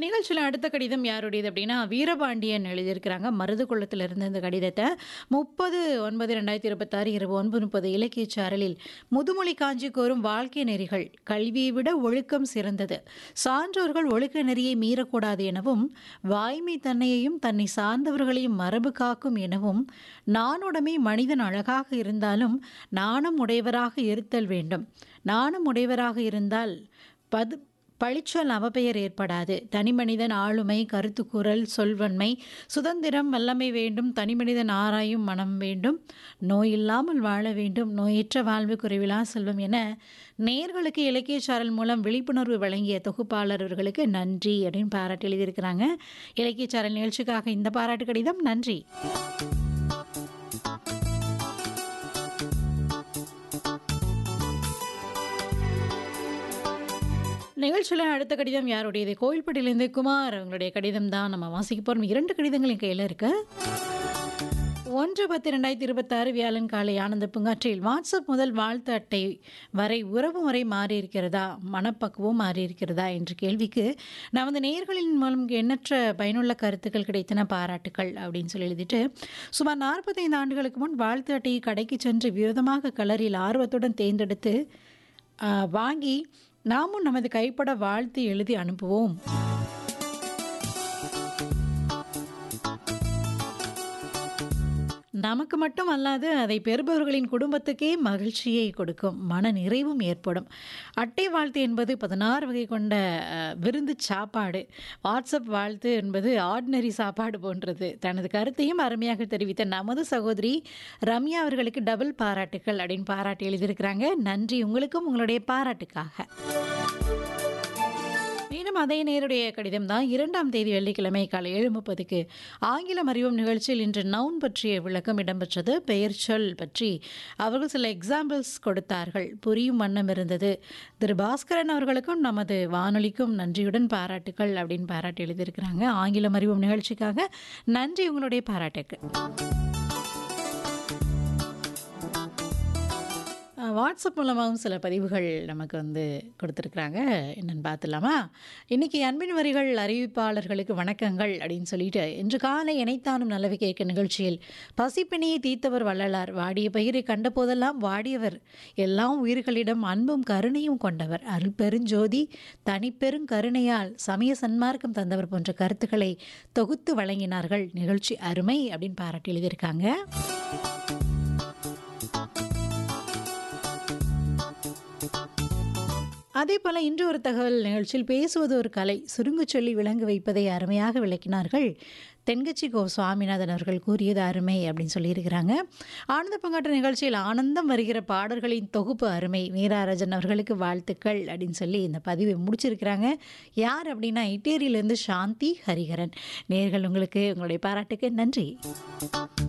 நிகழ்ச்சியில் அடுத்த கடிதம் யாருடையது அப்படின்னா வீரபாண்டியன் எழுதியிருக்கிறாங்க மருதுக்குளத்தில் இருந்து இந்த கடிதத்தை முப்பது ஒன்பது ரெண்டாயிரத்தி இருபத்தாறு இரவு ஒன்பது முப்பது இலக்கிய சாரலில் முதுமொழி காஞ்சி கோரும் வாழ்க்கை நெறிகள் கல்வியை விட ஒழுக்கம் சிறந்தது சான்றோர்கள் ஒழுக்க நெறியை மீறக்கூடாது எனவும் வாய்மை தன்னையையும் தன்னை சார்ந்தவர்களையும் மரபு காக்கும் எனவும் நானுடமை மனிதன் அழகாக இருந்தாலும் நாணம் உடையவராக இருத்தல் வேண்டும் நாணம் உடையவராக இருந்தால் பது பழிச்சொல் அவப்பெயர் ஏற்படாது தனிமனிதன் ஆளுமை கருத்துக்கூறல் சொல்வன்மை சுதந்திரம் வல்லமை வேண்டும் தனிமனிதன் ஆராயும் மனம் வேண்டும் நோய் இல்லாமல் வாழ வேண்டும் நோயற்ற வாழ்வு குறைவிலா செல்வம் என நேர்களுக்கு இலக்கிய சாரல் மூலம் விழிப்புணர்வு வழங்கிய தொகுப்பாளர் அவர்களுக்கு நன்றி அப்படின்னு பாராட்டி எழுதியிருக்கிறாங்க இலக்கிய சாரல் நிகழ்ச்சிக்காக இந்த பாராட்டு கடிதம் நன்றி நிகழ்ச்சியில் அடுத்த கடிதம் யாருடையது கோயில்பட்டியிலேருந்து குமார் அவங்களுடைய கடிதம் தான் நம்ம வாசிக்க போகிறோம் இரண்டு கடிதங்கள் என் கையில் இருக்கு ஒன்று பத்து ரெண்டாயிரத்தி இருபத்தாறு வியாழன் காலை ஆனந்த பூங்காற்றில் வாட்ஸ்அப் முதல் வாழ்த்து அட்டை வரை உறவு முறை மாறியிருக்கிறதா மனப்பக்குவம் மாறியிருக்கிறதா என்ற கேள்விக்கு நமது நேர்களின் மூலம் எண்ணற்ற பயனுள்ள கருத்துக்கள் கிடைத்தன பாராட்டுக்கள் அப்படின்னு சொல்லி எழுதிட்டு சுமார் நாற்பத்தைந்து ஆண்டுகளுக்கு முன் வாழ்த்து அட்டையை கடைக்கு சென்று விரோதமாக கலரில் ஆர்வத்துடன் தேர்ந்தெடுத்து ஆ, வாங்கி நாமும் நமது கைப்பட வாழ்த்து எழுதி அனுப்புவோம் நமக்கு மட்டும் அல்லாது அதை பெறுபவர்களின் குடும்பத்துக்கே மகிழ்ச்சியை கொடுக்கும் மன நிறைவும் ஏற்படும் அட்டை வாழ்த்து என்பது பதினாறு வகை கொண்ட அஹ், விருந்து சாப்பாடு வாட்ஸ்அப் வாழ்த்து என்பது ஆர்டினரி சாப்பாடு போன்றது தனது கருத்தையும் அருமையாக தெரிவித்த நமது சகோதரி ரம்யா அவர்களுக்கு டபுள் பாராட்டுக்கள் அப்படின்னு பாராட்டி எழுதியிருக்கிறாங்க நன்றி உங்களுக்கும் உங்களுடைய பாராட்டுக்காக மீண்டும் அதே நேருடைய கடிதம் தான் இரண்டாம் தேதி வெள்ளிக்கிழமை காலை ஏழு முப்பதுக்கு ஆங்கிலம் அறிவும் நிகழ்ச்சியில் இன்று நவுன் பற்றிய விளக்கம் இடம்பெற்றது பெயர் சொல் பற்றி அவர்கள் சில எக்ஸாம்பிள்ஸ் கொடுத்தார்கள் புரியும் வண்ணம் இருந்தது திரு பாஸ்கரன் அவர்களுக்கும் நமது வானொலிக்கும் நன்றியுடன் பாராட்டுக்கள் அப்படின்னு பாராட்டி எழுதியிருக்கிறாங்க ஆங்கிலம் அறிவும் நிகழ்ச்சிக்காக நன்றி உங்களுடைய பாராட்டுக்கு அஹ், வாட்ஸ்அப் மூலமாகவும் சில பதிவுகள் நமக்கு வந்து கொடுத்துருக்குறாங்க என்னென்னு பார்த்துலாமா இன்றைக்கி அன்பின் வரிகள் அறிவிப்பாளர்களுக்கு வணக்கங்கள் அப்படின்னு சொல்லிட்டு இன்று காலை இணைத்தானும் நல்லவை கேட்க நிகழ்ச்சியில் பசிப்பிணியை தீர்த்தவர் வள்ளலார் வாடிய பயிரை கண்டபோதெல்லாம் வாடியவர் எல்லாம் உயிர்களிடம் அன்பும் கருணையும் கொண்டவர் அருள் பெருஞ்சோதி தனிப்பெரும் கருணையால் சமய சன்மார்க்கம் தந்தவர் போன்ற கருத்துக்களை தொகுத்து வழங்கினார்கள் நிகழ்ச்சி அருமை அப்படின்னு பாராட்டி எழுதியிருக்காங்க அதே போல இன்று ஒரு தகவல் நிகழ்ச்சியில் பேசுவது ஒரு கலை சுருங்கச் சொல்லி விளங்க வைப்பதை அருமையாக விளக்கினார்கள் தென்கட்சி கோ சுவாமிநாதன் அவர்கள் கூறியது அருமை அப்படின்னு சொல்லியிருக்கிறாங்க ஆனந்த பங்காற்ற நிகழ்ச்சியில் ஆனந்தம் வருகிற பாடல்களின் தொகுப்பு அருமை மீராராஜன் அவர்களுக்கு வாழ்த்துக்கள் அப்படின்னு சொல்லி இந்த பதிவை முடிச்சிருக்கிறாங்க யார் அப்படின்னா இட்டேரியிலேருந்து சாந்தி ஹரிஹரன் நேர்கள் உங்களுக்கு உங்களுடைய பாராட்டுக்கு நன்றி